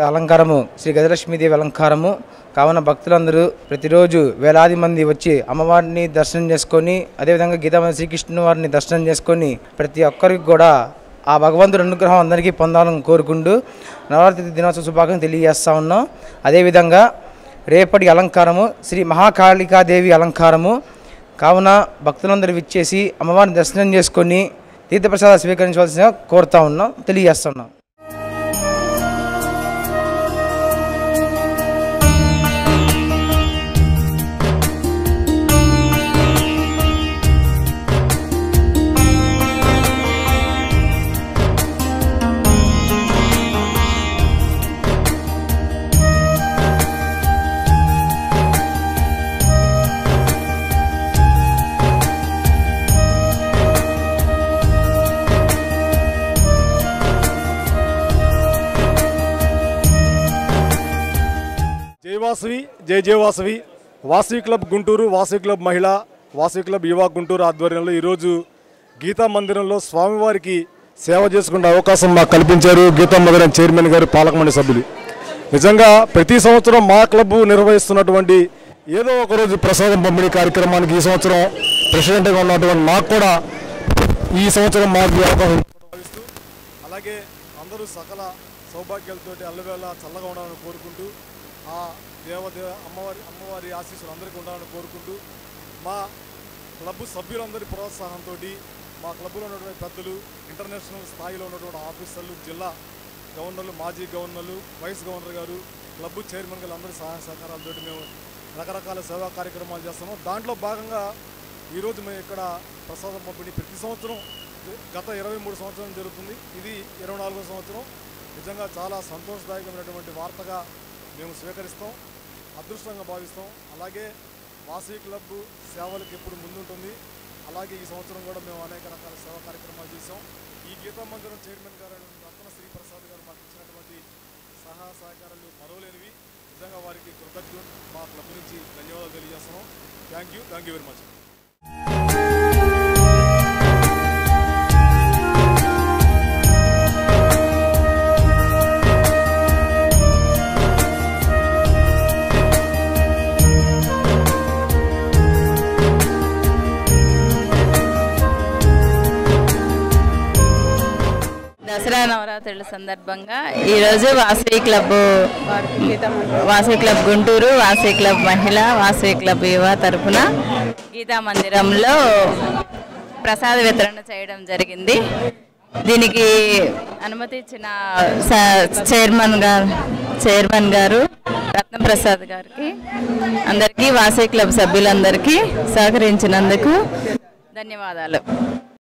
అలంకారము శ్రీ గజలక్ష్మీదేవి అలంకారము కావున భక్తులందరూ ప్రతిరోజు వేలాది మంది వచ్చి అమ్మవారిని దర్శనం చేసుకొని అదేవిధంగా గీతామతి శ్రీకృష్ణుని వారిని దర్శనం చేసుకొని ప్రతి ఒక్కరికి కూడా ఆ భగవంతుడి అనుగ్రహం అందరికీ పొందాలని కోరుకుంటూ నవరాత్రి దినోత్సవ శుభాకాంక్షలు తెలియజేస్తా ఉన్నాం అదేవిధంగా రేపటి అలంకారము శ్రీ మహాకాళికాదేవి అలంకారము కావున భక్తులందరూ విచ్చేసి అమ్మవారిని దర్శనం చేసుకొని తీర్థప్రసాద స్వీకరించవలసిన కోరుతా ఉన్నాం తెలియజేస్తున్నాం జై వాసవి జై జై వాసవి వాసవి క్లబ్ గుంటూరు వాసవి క్లబ్ మహిళ వాసవి క్లబ్ యువ గుంటూరు ఆధ్వర్యంలో ఈరోజు గీతా మందిరంలో స్వామివారికి సేవ చేసుకునే అవకాశం మాకు కల్పించారు గీతా మందిరం చైర్మన్ గారు పాలక మండలి సభ్యులు నిజంగా ప్రతి సంవత్సరం మా క్లబ్ నిర్వహిస్తున్నటువంటి ఏదో ఒక రోజు ప్రసాదం పంపిణీ కార్యక్రమానికి ఈ సంవత్సరం ప్రెసిడెంట్గా ఉన్నటువంటి మాకు కూడా ఈ సంవత్సరం మాకు ఈ అవకాశం భావిస్తూ అలాగే అందరూ సకల సౌభాగ్యాలతోటి అల్లవేళ చల్లగా ఉండాలని కోరుకుంటూ ఆ దేవదేవ అమ్మవారి అమ్మవారి ఆశీస్సులు అందరికీ ఉండాలని కోరుకుంటూ మా క్లబ్ సభ్యులందరి ప్రోత్సాహంతో మా క్లబ్లో ఉన్నటువంటి పెద్దలు ఇంటర్నేషనల్ స్థాయిలో ఉన్నటువంటి ఆఫీసర్లు జిల్లా గవర్నర్లు మాజీ గవర్నర్లు వైస్ గవర్నర్ గారు క్లబ్ చైర్మన్ గారు అందరి సహాయ సహకారాలతో మేము రకరకాల సేవా కార్యక్రమాలు చేస్తున్నాం దాంట్లో భాగంగా ఈరోజు మేము ఇక్కడ ప్రసాదం పంపిణీ ప్రతి సంవత్సరం గత ఇరవై మూడు సంవత్సరం జరుగుతుంది ఇది ఇరవై నాలుగో సంవత్సరం నిజంగా చాలా సంతోషదాయకమైనటువంటి వార్తగా మేము స్వీకరిస్తాం అదృష్టంగా భావిస్తాం అలాగే వాసవి క్లబ్ సేవలకు ఎప్పుడు ముందుంటుంది అలాగే ఈ సంవత్సరం కూడా మేము అనేక రకాల సేవా కార్యక్రమాలు చేసాం ఈ గీతా మందిరం చైర్మన్ గారు రత్న శ్రీ ప్రసాద్ గారు మాకు ఇచ్చినటువంటి సహా సహకారాలు మరవలేనివి నిజంగా వారికి కృతజ్ఞతలు మా క్లబ్ నుంచి ధన్యవాదాలు తెలియజేస్తున్నాం thank you thank you very much Dasara నవరాత్రుల సందర్భంగా ఈరోజు Vasavi club Vasavi club Guntur Vasavi club మహిళ వాసవి క్లబ్ యువ తరపున గీతా మందిరంలో ప్రసాద వితరణ చేయడం జరిగింది దీనికి అనుమతి ఇచ్చిన స- చైర్మన్ గారు చైర్మన్ గారు రత్నప్రసాద్ గారికి అందరికీ వాసవి క్లబ్ సభ్యులందరికీ సహకరించినందుకు ధన్యవాదాలు